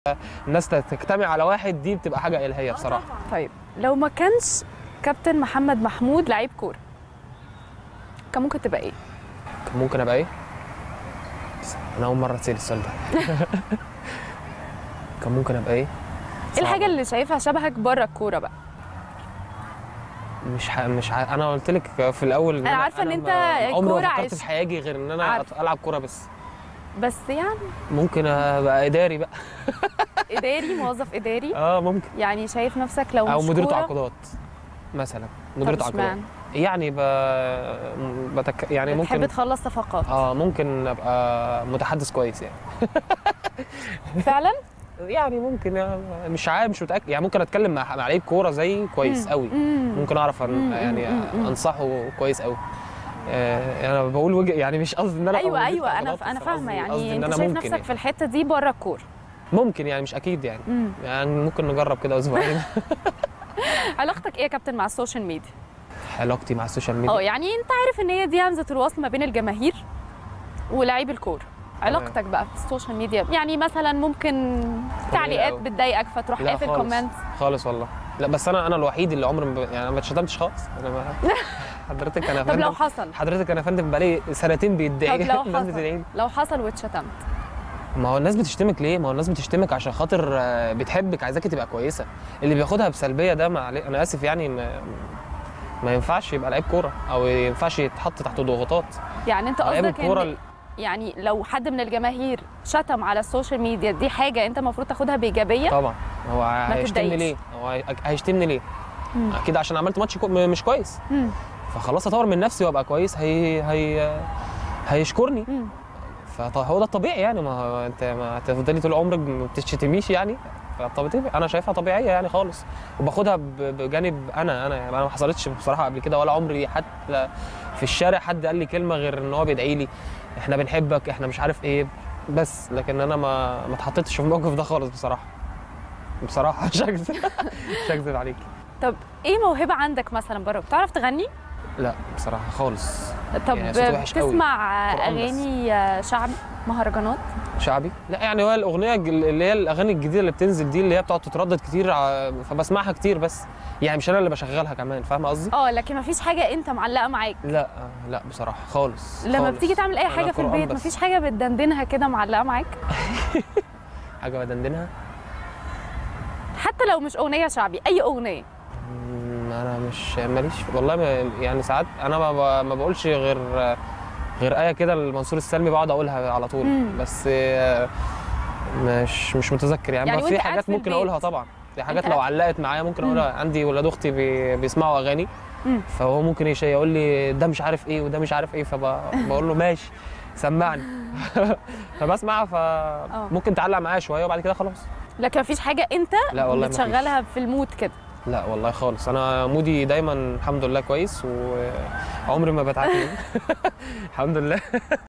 الناس تجتمع على واحد دي بتبقى حاجه الهيه بصراحه طيب لو ما كانش كابتن محمد محمود لعيب كوره كان ممكن تبقى ايه كان ممكن ابقى ايه انا اول مره اتسال السؤال ده كان ممكن ابقى ايه ايه الحاجه اللي شايفها شبهك بره الكوره بقى مش ح... مش ح... انا قلت لك في الاول إن أنا عارفة إن أنت ما- عمري الكورة ما فكرت عشق. في حياتي غير ان انا عارفة. العب كوره بس بس يعني ممكن ابقى اداري بقى اداري موظف اداري اه ممكن يعني شايف نفسك لو او مش مدير كورة تعاقدات مثلا مدير طب تعاقدات اشمعنى؟ يعني ب... بتك... يعني بتحب ممكن تخلص صفقات اه ممكن ابقى متحدث كويس يعني فعلا يعني ممكن يعني مش عارف مش متاكد يعني ممكن اتكلم مع مع لعيب كوره زي كويس قوي مم. ممكن اعرف أن مم، يعني مم، مم. انصحه كويس قوي آه، انا بقول وجه يعني مش قصدي ان انا أبقى ايوه مدير ايوه انا تعاقدات، انا بس فاهمه قصدي- يعني قصدي إن انت أنا شايف ممكن نفسك يعني. في الحته دي بره الكوره ممكن يعني مش اكيد يعني مم. يعني ممكن نجرب كده اسبوعين علاقتك ايه يا كابتن مع السوشيال ميديا علاقتي مع السوشيال ميديا اه يعني انت عارف ان هي دي همزه الوصل ما بين الجماهير ولاعيب الكوره علاقتك بقى في السوشيال ميديا يعني مثلا ممكن تعليقات أوي. بتضايقك فتروح لا قافل خالص. كومنت خالص والله لا بس انا انا الوحيد اللي عمري ما ب... يعني أنا ما اتشتمتش خالص انا ما... حضرتك انا طب لو فندم حصل حضرتك انا فندم بقالي سنتين بيتضايق طب لو الناس حصل بتدعي لو حصل واتشتمت ما هو الناس بتشتمك ليه؟ ما هو الناس بتشتمك عشان خاطر آه، بتحبك عايزاكي تبقى كويسه اللي بياخدها بسلبيه ده مع انا اسف يعني ما, ما ينفعش يبقى لعيب كوره او ما ينفعش يتحط تحت ضغوطات يعني انت لعيب قصدك الكوره ان يعني لو حد من الجماهير شتم على السوشيال ميديا دي حاجه انت المفروض تاخدها بايجابيه طبعا هو هيشتمني تتضايقش. ليه؟ هو هي- هيشتمني ليه؟ مم. اكيد عشان عملت ماتش كو... م- مش كويس مم. فخلاص اطور من نفسي وابقى كويس هي هي هيشكرني مم. فهو ده الطبيعي يعني ما هو انت ما هتفضلي طول عمرك ما بتشتميش يعني فطبيعي انا شايفها طبيعيه يعني خالص وباخدها ب- بجانب انا انا يعني انا ما حصلتش بصراحه قبل كده ولا عمري حتى في الشارع حد قال لي كلمه غير ان هو بيدعي لي احنا بنحبك احنا مش عارف ايه بس لكن انا ما ما اتحطيتش في الموقف ده خالص بصراحه بصراحه مش هكذب مش هكذب عليك طب ايه موهبه عندك مثلا بره بتعرف تغني لا بصراحه خالص طب يعني صوتي وحش قوي. بتسمع قرآن بس. اغاني شعبي مهرجانات شعبي لا يعني هو الاغنيه الج- اللي هي الاغاني الجديده اللي بتنزل دي اللي هي بتقعد تتردد كتير ع- فبسمعها كتير بس يعني مش انا اللي بشغلها كمان فاهمه قصدي اه لكن مفيش حاجه انت معلقه معاك لا لا بصراحه خالص لما خالص. بتيجي تعمل اي أنا حاجه في قرآن البيت بس. مفيش حاجه بتدندنها كده معلقه معاك حاجه بدندنها حتى لو مش اغنيه شعبي اي اغنيه مم، انا مش ماليش والله ما يعني ساعات انا ما, ب- ما بقولش غير غير ايه كده لمنصور السلمي بقعد اقولها على طول مم. بس آه، مش مش متذكر يعني, يعني يعني في وأنت قاعد حاجات في ممكن البيت. اقولها طبعا في حاجات قاعد لو في- علقت معايا ممكن مم. اقولها عندي ولاد اختي بي بيسمعوا اغاني مم. فهو ممكن يش- يقول لي ده مش عارف ايه وده مش عارف ايه فبقول له ماشي سمعني فبسمع فممكن تعلق معايا شويه وبعد كده خلاص لكن مفيش حاجه انت لا والله مفيش. بتشغلها في المود كده لا والله خالص انا مودي دايما الحمد لله كويس وعمري ما بتعكن الحمد لله